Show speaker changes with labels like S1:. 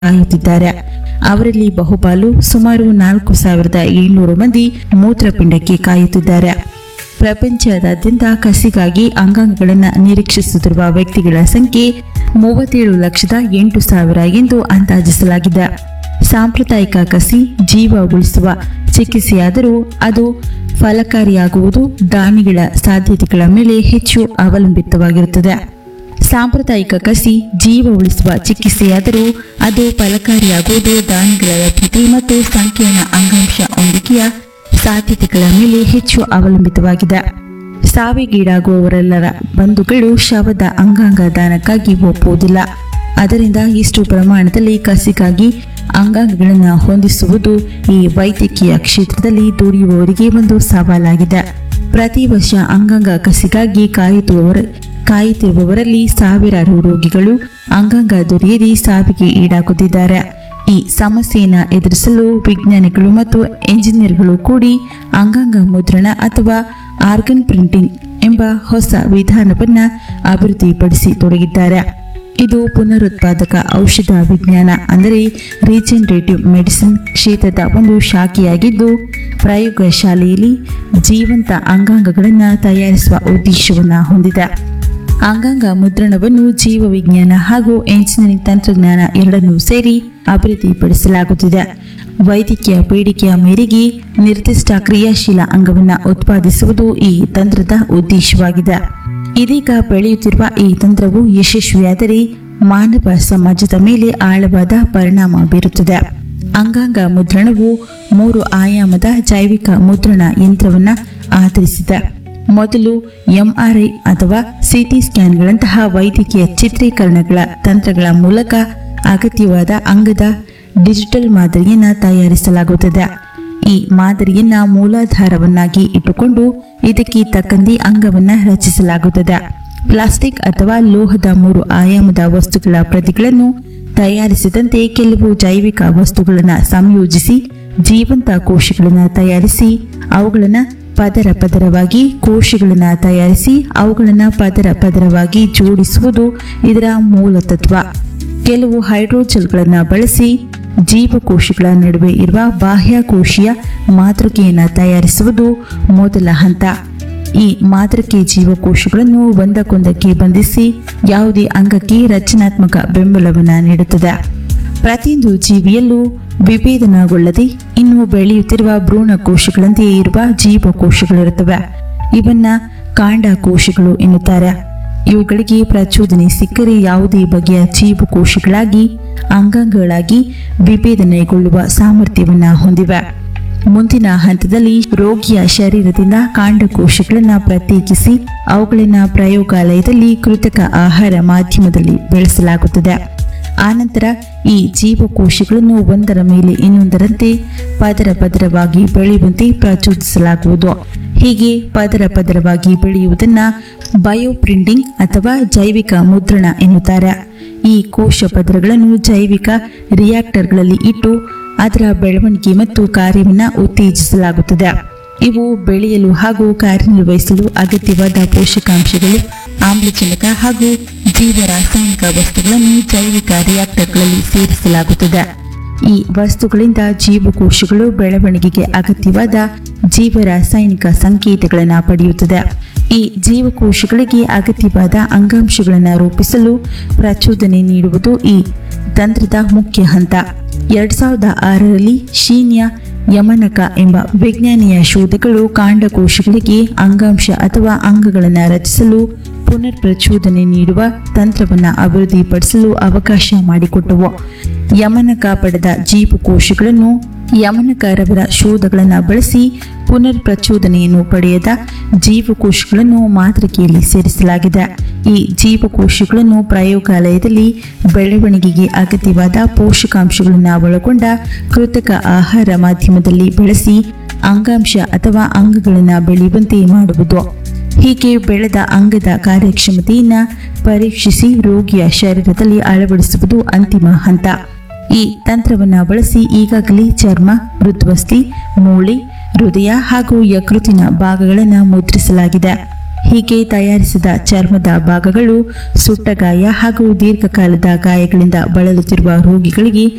S1: ಕಾಯುತ್ತಿದ್ದಾರೆ ಅವರಲ್ಲಿ ಬಹುಪಾಲು ಸುಮಾರು ನಾಲ್ಕು ಸಾವಿರದ ಏಳ್ನೂರು ಮಂದಿ ಮೂತ್ರಪಿಂಡಕ್ಕೆ ಕಾಯುತ್ತಿದ್ದಾರೆ ಪ್ರಪಂಚದಾದ್ಯಂತ ಕಸಿಗಾಗಿ ಅಂಗಾಂಗಗಳನ್ನು ನಿರೀಕ್ಷಿಸುತ್ತಿರುವ ವ್ಯಕ್ತಿಗಳ ಸಂಖ್ಯೆ ಮೂವತ್ತೇಳು ಲಕ್ಷದ ಎಂಟು ಸಾವಿರ ಎಂದು ಅಂದಾಜಿಸಲಾಗಿದೆ ಸಾಂಪ್ರದಾಯಿಕ ಕಸಿ ಜೀವ ಉಳಿಸುವ ಚಿಕಿತ್ಸೆಯಾದರೂ ಅದು ಫಲಕಾರಿಯಾಗುವುದು ದಾನಿಗಳ ಸಾಧ್ಯತೆಗಳ ಮೇಲೆ ಹೆಚ್ಚು ಅವಲಂಬಿತವಾಗಿರುತ್ತದೆ ಸಾಂಪ್ರದಾಯಿಕ ಕಸಿ ಜೀವ ಉಳಿಸುವ ಚಿಕಿತ್ಸೆಯಾದರೂ ಅದು ಫಲಕಾರಿಯಾಗುವುದು ದಾನಿಗಳ ಲಭ್ಯತೆ ಮತ್ತು ಸಂಕೀರ್ಣ ಅಂಗಾಂಶ ಹೊಂದಿಕೆಯ ಸಾಧ್ಯತೆಗಳ ಮೇಲೆ ಹೆಚ್ಚು ಅವಲಂಬಿತವಾಗಿದೆ ಸಾವಿಗೀಡಾಗುವವರೆಲ್ಲರ ಬಂಧುಗಳು ಶವದ ಅಂಗಾಂಗ ದಾನಕ್ಕಾಗಿ ಒಪ್ಪುವುದಿಲ್ಲ ಅದರಿಂದ ಇಷ್ಟು ಪ್ರಮಾಣದಲ್ಲಿ ಕಸಿಗಾಗಿ ಅಂಗಾಂಗಗಳನ್ನು ಹೊಂದಿಸುವುದು ಈ ವೈದ್ಯಕೀಯ ಕ್ಷೇತ್ರದಲ್ಲಿ ದುಡಿಯುವವರಿಗೆ ಒಂದು ಸವಾಲಾಗಿದೆ ಪ್ರತಿ ವರ್ಷ ಅಂಗಾಂಗ ಕಸಿಗಾಗಿ ಕಾಯುತ್ತಿರುವವರ ಕಾಯುತ್ತಿರುವವರಲ್ಲಿ ಸಾವಿರಾರು ರೋಗಿಗಳು ಅಂಗಾಂಗ ದೊರೆಯದೆ ಸಾವಿಗೆ ಈಡಾಗುತ್ತಿದ್ದಾರೆ ಈ ಸಮಸ್ಯೆಯನ್ನು ಎದುರಿಸಲು ವಿಜ್ಞಾನಿಗಳು ಮತ್ತು ಎಂಜಿನಿಯರ್ಗಳು ಕೂಡಿ ಅಂಗಾಂಗ ಮುದ್ರಣ ಅಥವಾ ಆರ್ಗನ್ ಪ್ರಿಂಟಿಂಗ್ ಎಂಬ ಹೊಸ ವಿಧಾನವನ್ನು ಅಭಿವೃದ್ಧಿಪಡಿಸಿ ತೊಡಗಿದ್ದಾರೆ ಇದು ಪುನರುತ್ಪಾದಕ ಔಷಧ ವಿಜ್ಞಾನ ಅಂದರೆ ರೀಜನರೇಟಿವ್ ಮೆಡಿಸಿನ್ ಕ್ಷೇತ್ರದ ಒಂದು ಶಾಖೆಯಾಗಿದ್ದು ಪ್ರಯೋಗಶಾಲೆಯಲ್ಲಿ ಜೀವಂತ ಅಂಗಾಂಗಗಳನ್ನು ತಯಾರಿಸುವ ಉದ್ದೇಶವನ್ನು ಹೊಂದಿದೆ ಅಂಗಾಂಗ ಮುದ್ರಣವನ್ನು ಜೀವವಿಜ್ಞಾನ ಹಾಗೂ ಎಂಜಿನಿಯರಿಂಗ್ ತಂತ್ರಜ್ಞಾನ ಎರಡನ್ನೂ ಸೇರಿ ಅಭಿವೃದ್ಧಿಪಡಿಸಲಾಗುತ್ತಿದೆ ವೈದ್ಯಕೀಯ ಬೇಡಿಕೆಯ ಮೇರೆಗೆ ನಿರ್ದಿಷ್ಟ ಕ್ರಿಯಾಶೀಲ ಅಂಗವನ್ನು ಉತ್ಪಾದಿಸುವುದು ಈ ತಂತ್ರದ ಉದ್ದೇಶವಾಗಿದೆ ಇದೀಗ ಬೆಳೆಯುತ್ತಿರುವ ಈ ತಂತ್ರವು ಯಶಸ್ವಿಯಾದರೆ ಮಾನವ ಸಮಾಜದ ಮೇಲೆ ಆಳವಾದ ಪರಿಣಾಮ ಬೀರುತ್ತದೆ ಅಂಗಾಂಗ ಮುದ್ರಣವು ಮೂರು ಆಯಾಮದ ಜೈವಿಕ ಮುದ್ರಣ ಯಂತ್ರವನ್ನು ಆಧರಿಸಿದೆ ಮೊದಲು ಎಂಆರ್ಐ ಅಥವಾ ಸಿಟಿ ಸ್ಕ್ಯಾನ್ಗಳಂತಹ ವೈದ್ಯಕೀಯ ಚಿತ್ರೀಕರಣಗಳ ತಂತ್ರಗಳ ಮೂಲಕ ಅಗತ್ಯವಾದ ಅಂಗದ ಡಿಜಿಟಲ್ ಮಾದರಿಯನ್ನು ತಯಾರಿಸಲಾಗುತ್ತದೆ ಈ ಮಾದರಿಯನ್ನ ಮೂಲಾಧಾರವನ್ನಾಗಿ ಇಟ್ಟುಕೊಂಡು ಇದಕ್ಕೆ ತಕ್ಕಂತೆ ಅಂಗವನ್ನ ರಚಿಸಲಾಗುತ್ತದೆ ಪ್ಲಾಸ್ಟಿಕ್ ಅಥವಾ ಲೋಹದ ಮೂರು ಆಯಾಮದ ವಸ್ತುಗಳ ಪ್ರತಿಗಳನ್ನು ತಯಾರಿಸಿದಂತೆ ಕೆಲವು ಜೈವಿಕ ವಸ್ತುಗಳನ್ನು ಸಂಯೋಜಿಸಿ ಜೀವಂತ ಕೋಶಗಳನ್ನು ತಯಾರಿಸಿ ಅವುಗಳನ್ನು ಪದರ ಪದರವಾಗಿ ಕೋಶಗಳನ್ನು ತಯಾರಿಸಿ ಅವುಗಳನ್ನು ಪದರ ಪದರವಾಗಿ ಜೋಡಿಸುವುದು ಇದರ ಮೂಲ ತತ್ವ ಕೆಲವು ಹೈಡ್ರೋಜೆಲ್ಗಳನ್ನು ಬಳಸಿ ಜೀವಕೋಶಗಳ ನಡುವೆ ಇರುವ ಬಾಹ್ಯಕೋಶೀಯ ಮಾತೃಕೆಯನ್ನು ತಯಾರಿಸುವುದು ಮೊದಲ ಹಂತ ಈ ಮಾತೃಕೆ ಜೀವಕೋಶಗಳನ್ನು ಒಂದಕ್ಕೊಂದಕ್ಕೆ ಬಂಧಿಸಿ ಯಾವುದೇ ಅಂಗಕ್ಕೆ ರಚನಾತ್ಮಕ ಬೆಂಬಲವನ್ನು ನೀಡುತ್ತದೆ ಪ್ರತಿಯೊಂದು ಜೀವಿಯಲ್ಲೂ ವಿಭೇದನಗೊಳ್ಳದೆ ಇನ್ನು ಬೆಳೆಯುತ್ತಿರುವ ಭ್ರೂಣ ಕೋಶಗಳಂತೆಯೇ ಇರುವ ಜೀವಕೋಶಗಳಿರುತ್ತವೆ ಇವನ್ನ ಕಾಂಡ ಕೋಶಗಳು ಎನ್ನುತ್ತಾರೆ ಇವುಗಳಿಗೆ ಪ್ರಚೋದನೆ ಸಿಕ್ಕರೆ ಯಾವುದೇ ಬಗೆಯ ಜೀವಕೋಶಗಳಾಗಿ ಅಂಗಾಂಗಗಳಾಗಿ ವಿಭೇದನೆಗೊಳ್ಳುವ ಸಾಮರ್ಥ್ಯವನ್ನು ಹೊಂದಿವೆ ಮುಂದಿನ ಹಂತದಲ್ಲಿ ರೋಗಿಯ ಶರೀರದಿಂದ ಕಾಂಡಕೋಶಗಳನ್ನು ಪ್ರತ್ಯೇಕಿಸಿ ಅವುಗಳನ್ನು ಪ್ರಯೋಗಾಲಯದಲ್ಲಿ ಕೃತಕ ಆಹಾರ ಮಾಧ್ಯಮದಲ್ಲಿ ಬೆಳೆಸಲಾಗುತ್ತದೆ ಆನಂತರ ಈ ಜೀವಕೋಶಗಳನ್ನು ಒಂದರ ಮೇಲೆ ಇನ್ನೊಂದರಂತೆ ಪದರ ಪದರವಾಗಿ ಬೆಳೆಯುವಂತೆ ಪ್ರಚೋದಿಸಲಾಗುವುದು ಹೀಗೆ ಪದರ ಪದರವಾಗಿ ಬೆಳೆಯುವುದನ್ನು ಬಯೋಪ್ರಿಂಟಿಂಗ್ ಅಥವಾ ಜೈವಿಕ ಮುದ್ರಣ ಎನ್ನುತ್ತಾರೆ ಈ ಕೋಶ ಪದರಗಳನ್ನು ಜೈವಿಕ ರಿಯಾಕ್ಟರ್ಗಳಲ್ಲಿ ಇಟ್ಟು ಅದರ ಬೆಳವಣಿಗೆ ಮತ್ತು ಕಾರ್ಯವನ್ನು ಉತ್ತೇಜಿಸಲಾಗುತ್ತದೆ ಇವು ಬೆಳೆಯಲು ಹಾಗೂ ಕಾರ್ಯನಿರ್ವಹಿಸಲು ಅಗತ್ಯವಾದ ಪೋಷಕಾಂಶಗಳು ಆಮ್ಲಜನಕ ಹಾಗೂ ಜೀವ ರಾಸಾಯನಿಕ ವಸ್ತುಗಳನ್ನು ಜೈವಿಕ ರಿಯಾಕ್ಟರ್ಗಳಲ್ಲಿ ಸೇರಿಸಲಾಗುತ್ತದೆ ಈ ವಸ್ತುಗಳಿಂದ ಜೀವಕೋಶಗಳು ಬೆಳವಣಿಗೆಗೆ ಅಗತ್ಯವಾದ ಜೀವ ರಾಸಾಯನಿಕ ಸಂಕೇತಗಳನ್ನು ಪಡೆಯುತ್ತದೆ ಈ ಜೀವಕೋಶಗಳಿಗೆ ಅಗತ್ಯವಾದ ಅಂಗಾಂಶಗಳನ್ನು ರೂಪಿಸಲು ಪ್ರಚೋದನೆ ನೀಡುವುದು ಈ ತಂತ್ರದ ಮುಖ್ಯ ಹಂತ ಎರಡ್ ಸಾವಿರದ ಆರರಲ್ಲಿ ಶೀನ್ಯ ಯಮನಕ ಎಂಬ ವಿಜ್ಞಾನಿಯ ಶೋಧಗಳು ಕಾಂಡಕೋಶಗಳಿಗೆ ಅಂಗಾಂಶ ಅಥವಾ ಅಂಗಗಳನ್ನು ರಚಿಸಲು ಪುನರ್ ಪ್ರಚೋದನೆ ನೀಡುವ ತಂತ್ರವನ್ನು ಅಭಿವೃದ್ಧಿಪಡಿಸಲು ಅವಕಾಶ ಮಾಡಿಕೊಟ್ಟವು ಯಮನಕ ಪಡೆದ ಜೀವಕೋಶಗಳನ್ನು ಯಮನಕರವರ ಶೋಧಗಳನ್ನು ಬಳಸಿ ಪುನರ್ ಪ್ರಚೋದನೆಯನ್ನು ಪಡೆಯದ ಜೀವಕೋಶಗಳನ್ನು ಮಾತೃಕೆಯಲ್ಲಿ ಸೇರಿಸಲಾಗಿದೆ ಈ ಜೀವಕೋಶಗಳನ್ನು ಪ್ರಯೋಗಾಲಯದಲ್ಲಿ ಬೆಳವಣಿಗೆಗೆ ಅಗತ್ಯವಾದ ಪೋಷಕಾಂಶಗಳನ್ನು ಒಳಗೊಂಡ ಕೃತಕ ಆಹಾರ ಮಾಧ್ಯಮದಲ್ಲಿ ಬೆಳೆಸಿ ಅಂಗಾಂಶ ಅಥವಾ ಅಂಗಗಳನ್ನು ಬೆಳೆಯುವಂತೆ ಮಾಡುವುದು ಹೀಗೆ ಬೆಳೆದ ಅಂಗದ ಕಾರ್ಯಕ್ಷಮತೆಯನ್ನು ಪರೀಕ್ಷಿಸಿ ರೋಗಿಯ ಶರೀರದಲ್ಲಿ ಅಳವಡಿಸುವುದು ಅಂತಿಮ ಹಂತ ಈ ತಂತ್ರವನ್ನು ಬಳಸಿ ಈಗಾಗಲೇ ಚರ್ಮ ಮೃದ್ವಸ್ಥಿ ಮೂಳೆ ಹೃದಯ ಹಾಗೂ ಯಕೃತಿನ ಭಾಗಗಳನ್ನು ಮುದ್ರಿಸಲಾಗಿದೆ ಹೀಗೆ ತಯಾರಿಸಿದ ಚರ್ಮದ ಭಾಗಗಳು ಸುಟ್ಟ ಗಾಯ ಹಾಗೂ ದೀರ್ಘಕಾಲದ ಗಾಯಗಳಿಂದ ಬಳಲುತ್ತಿರುವ ರೋಗಿಗಳಿಗೆ